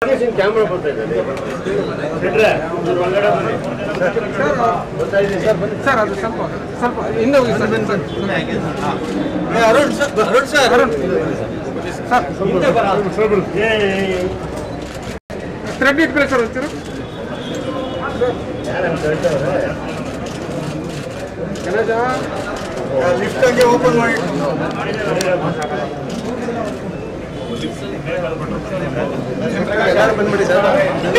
Camera ಬರ್ತಾ ಇದ್ದಾರೆ ಬಿಟ್ರೆ ಇವ್ರು ಒಳಗಡೆ ಬನ್ನಿ. ಬರ್ತಾ ಇದ್ದೀನಿ ಸರ್ ಬನ್ನಿ ಸರ್ ಅದು ಸ್ವಲ್ಪ ಸ್ವಲ್ಪ ಹಿಂದೆ ಹೋಗಿ sir Arun sir Arun sir Arun sir ಏ, ಏ, ಏ. ಥ್ರೆಡ್ ಇಟ್ಕೊಳ್ಳಿ ಸರ್ ಒಂಚೂರು ಯಾರನ್ನ ಕಳ್ಸವ್ರೆ? ಗಣೇಶ ಲಿಫ್ಟ್ ಹಂಗೆ ಓಪನ್ ಮಾಡಿ ಯಾರು ಬಂದ್ಬಿಡಿ ಸರ್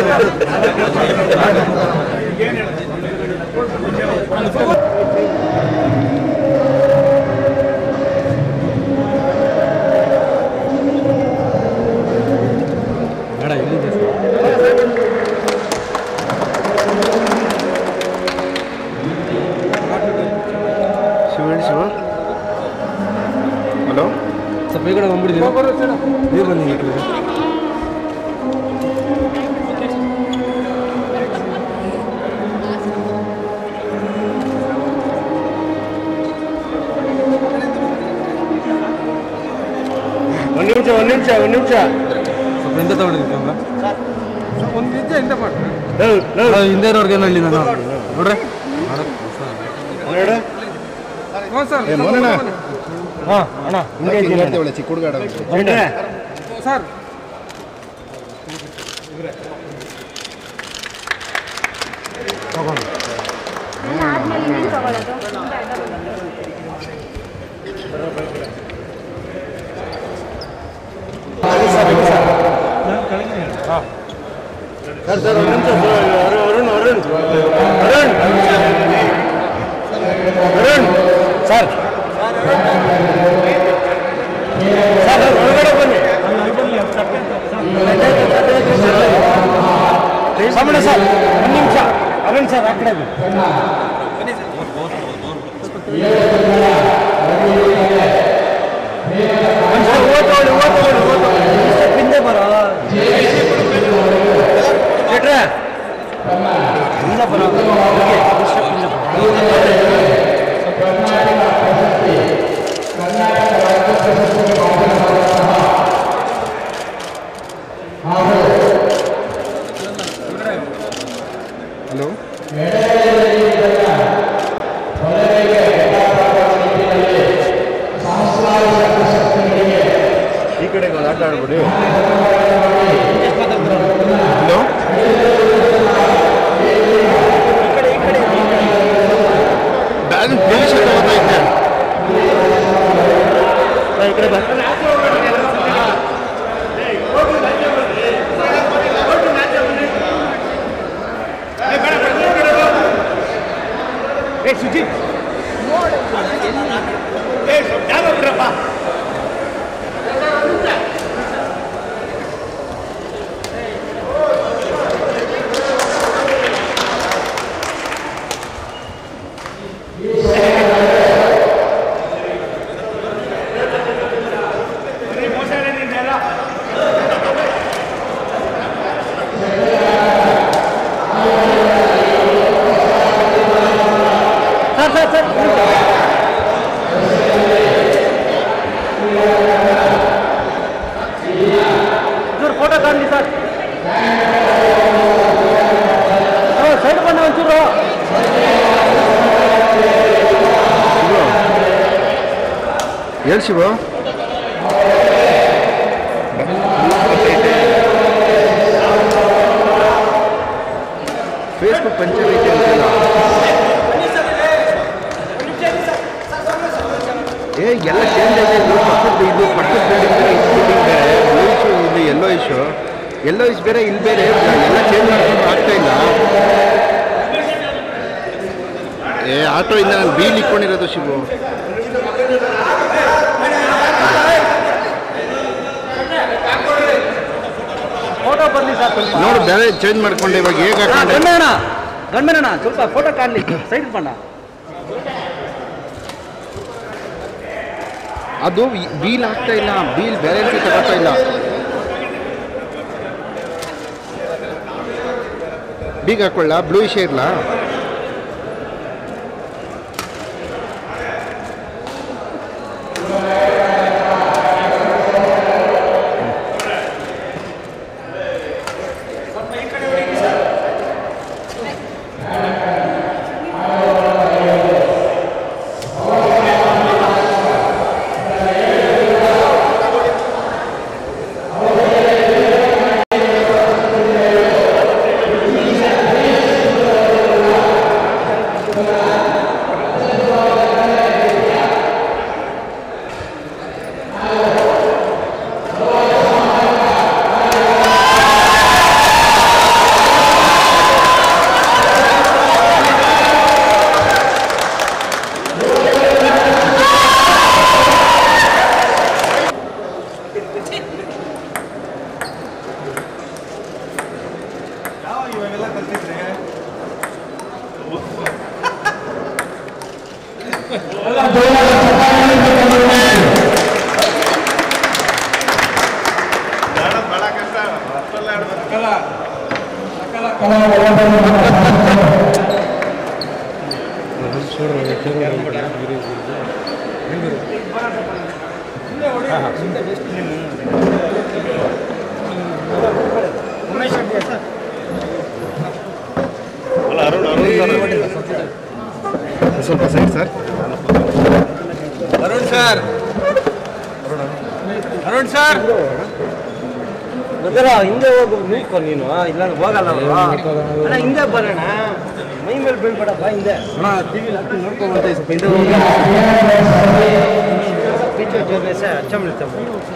ಶಿವ ಶಿವ ಹಲೋ ಸ್ವಲ್ಪ ಈ ಕಡೆ ಬಂದ್ಬಿಡಿದೀವಿ ಬರೋ ಸರ್ ನೀವು ಬನ್ನಿ ಈ ಕಡೆ ಒಂದ್ ನಿಮಿಷ ಒಂದ್ ನಿಮಿಷ ಒಂದ್ ನಿಮಿಷ ಸ್ವಲ್ಪ ಹಿಂದೆ ತಗೊಂಡಿದ್ದೀನಿ ಕ್ಯಾಮ್ರಾ ಒಂದು ನಿಜ ಹಿಂದೆ ಮಾಡ್ರಿ ಲವ್, ಲವ್. ಹಿಂದೆ ಇರೋರ್ಗೆ ಏನು ಹೇಳಿ ನಾನು ನೋಡ್ರಿ ನೋಡು. ಹ್ಞೂ ಸರ್ ಏ, ಮೋನಣ್ಣ. ಹಾಂ ಅಣ್ಣ ಒಳ್ಳೆ ಚಿಕ್ಕ ಹುಡುಗ ಬಿಟ್ರೆ. ಸರ್ ನಾನು ಆದ್ಮೇಲೆ ಇನ್ನೇನು ತಗೊಳ್ಳೋದು ಸರ್ ಸರ್ ಒಂದ್ ನಿಮಿಷ sir, Arun Arun Arun Arun sir sir ಒಳಗಡೆ ಬನ್ನಿ ಸಾಮಣ್ಣ ಸರ್ ಒಂದು ನಿಮಿಷ ಅರುಣ್ ಸರ್ ಆ ಕಡೆ ಬನ್ನಿ. ಒಂದ್ ನಿಮಿಷ ಓದ್ಕೊಳ್ಳಿ ಓದ್ಕೊಳ್ಳಿ ಓದ್ಕೊಳ್ಳಿ ಇಷ್ಟು ಹಿಂದೆ ಬರೋ ಬಿಟ್ರೆ ಹಿಂದೆ ಬರೋ ಹೀಗೆ, ಇಷ್ಟು ಹಿಂದೆ ಬರೋ. ಹಲೋ ಈ ಕಡೆಗೆ ಒಂದು ಆಟ ಆಡ್ಬಿಡಿ ಹಲೋ ಬ್ಯಾಗ್ ಪೊಲೀಸ್ ತಗೋತಾ ಇದ್ದೆ ಈ ಕಡೆ ಬಾ ಏ ಸುಜಿತ್ ಏ ಯಾರು ಬಿಡ್ರಪ್ಪ ಸರ್ ಸರ್ ಸರ್ ಚೂರು ಫೋಟೋ ಕಾಣಲಿ ಸರ್ ಸೈಡ್ ಬನ್ನಿ ಒಂಚೂರು ಹೇಳಿ ಶಿವ ಫೇಸ್ಬುಕ್ ಪಂಚರ್ ಐತೆ ಅಂತಿಲ್ಲ ಏ ಎಲ್ಲ ಚೇಂಜ್ ಆಗಿದೆ ಇದು ಪಕ್ಕದ ಇದು ಪಕ್ಕದ ಬಿಲ್ಡಿಂಗ್ ಬಿಲ್ಡಿಂಗ್ ಬೇರೆ ಬ್ಲೂ ಇಶ್ಯೂ ಇದು ಎಲ್ಲೋ ಇಶ್ಯೂ ಎಲ್ಲೋ ಇಶ್ ಬೇರೆ ಇಲ್ಲಿ ಬೇರೆ ಎಲ್ಲ ಚೇಂಜ್ ಮಾಡ್ಕೊಂಡು ಆಗ್ತಾ ಇಲ್ಲ ಏ ಆಟೋ ಇಂದ ನಾನು ಬೀಲ್ ಇಟ್ಕೊಂಡಿರೋದು ಶಿವು ಫೋಟೋ ಬರಲಿ ಸರ್ ಸ್ವಲ್ಪ ನೋಡು ಬೇರೆ ಚೇಂಜ್ ಮಾಡ್ಕೊಂಡೆ ಇವಾಗ ಹೇಗೆ ಹಾಕೊಂಡೆ ಗಂಡಣ್ಣ ಗಂಡಣ್ಣ ಸ್ವಲ್ಪ ಫೋಟೋ ಕಾಣಲಿ ಸೈಡ್ ಬಣ್ಣ ಅದು ಬೀಲ್ ಆಗ್ತಾ ಇಲ್ಲ ಬೀಲ್ ಬೇರೆ ರೀತಿ ತಗೋತಾ ಇಲ್ಲ ಬೀಗ ಹಾಕೊಳ್ಳ ಬ್ಲೂ ಇಶೇ ಇರಲಾ ಇವಾಗೆಲ್ಲ ಕಲ್ತಿದ್ರೆ ಭಾಳ ಕಷ್ಟ ಅಷ್ಟೆಲ್ಲ ಆಡ್ಬೇಕು ಸ್ವಲ್ಪ side sir Arun sir Arun sir ಗೊತ್ತಲ್ಲ ಹಿಂದೆ ಹೋಗು ನಿಲ್ಕೊ ನೀನು ಇಲ್ಲ ಹೋಗಲ್ಲ ಅವ್ರು. ಅಣ್ಣ ಹಿಂದೆ ಬರೋಣ ಮೈ ಮೇಲೆ ಬೀಳ್ಬೇಡಪ್ಪ ಹಿಂದೆ ಅಣ್ಣ ಟಿವಿ ಹಾಕಿ ನೋಡ್ಕೊಂಬಂತ ಸ್ವಲ್ಪ ಹಿಂದೆ ಹೋಗಿ ಪೀಚೆ ಜೋರ್ನೆ ಸೆ ಅಚ್ಚ ಮಿಲ್ತಾ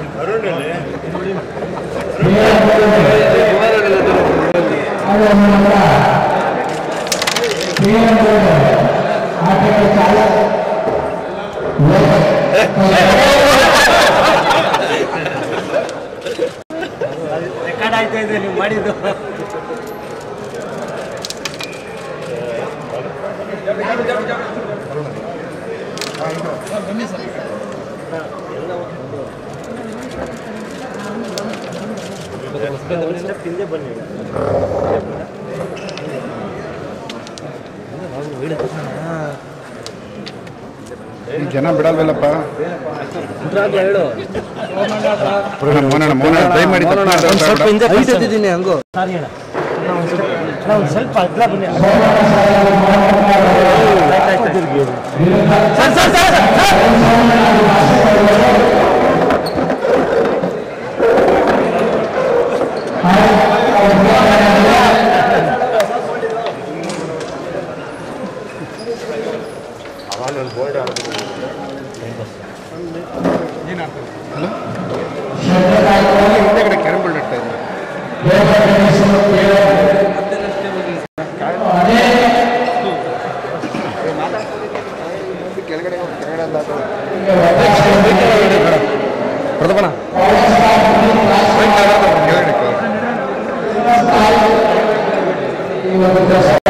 ರೆಕಾರ್ಡ್ ಆಯ್ತಾ ಇದೆ ನೀವು ಮಾಡಿದ್ದು ಹಿಂದೆ ಬನ್ನಿ ಈ ಜನ ಬಿಡಲ್ವಲ್ಲಪ್ಪ ಹೇಳು ಮೋನಣ್ಣ ಮೋನಣ್ಣ ದಯಮಾಡಿ ತಪ್ಪು ಒಂದ್ ಮಾತಾಡ್ಬೇಡ. ಸ್ವಲ್ಪ ಹಿಂದೆ ಕಳ್ಸಿದ್ದೀನಿ ಹಂಗು ಸಾರಿ ಅಣ್ಣ ಅಣ್ಣ, ಒಂದ್ ಸ್ವಲ್ಪ- ಅಣ್ಣ, ಒಂದ್ ಸ್ವಲ್ಪ ಅಗ್ಲ ಬನ್ನಿ ಸರ್ ಸರ್ ಸರ್ ಸರ್ ಹಿಂದೆಗಡೆ ಕ್ಯಾರಂ ಇಡ್ತಾ ಇದ್ದೆ ಕೆಳಗಡೆ ಕೆಳಗಡೆ ಅಲ್ಲ ಅದು. ಪ್ರತಾಪಣ್ಣ ಕೆಳಗಡೆ ಕೆಳಗಡೆ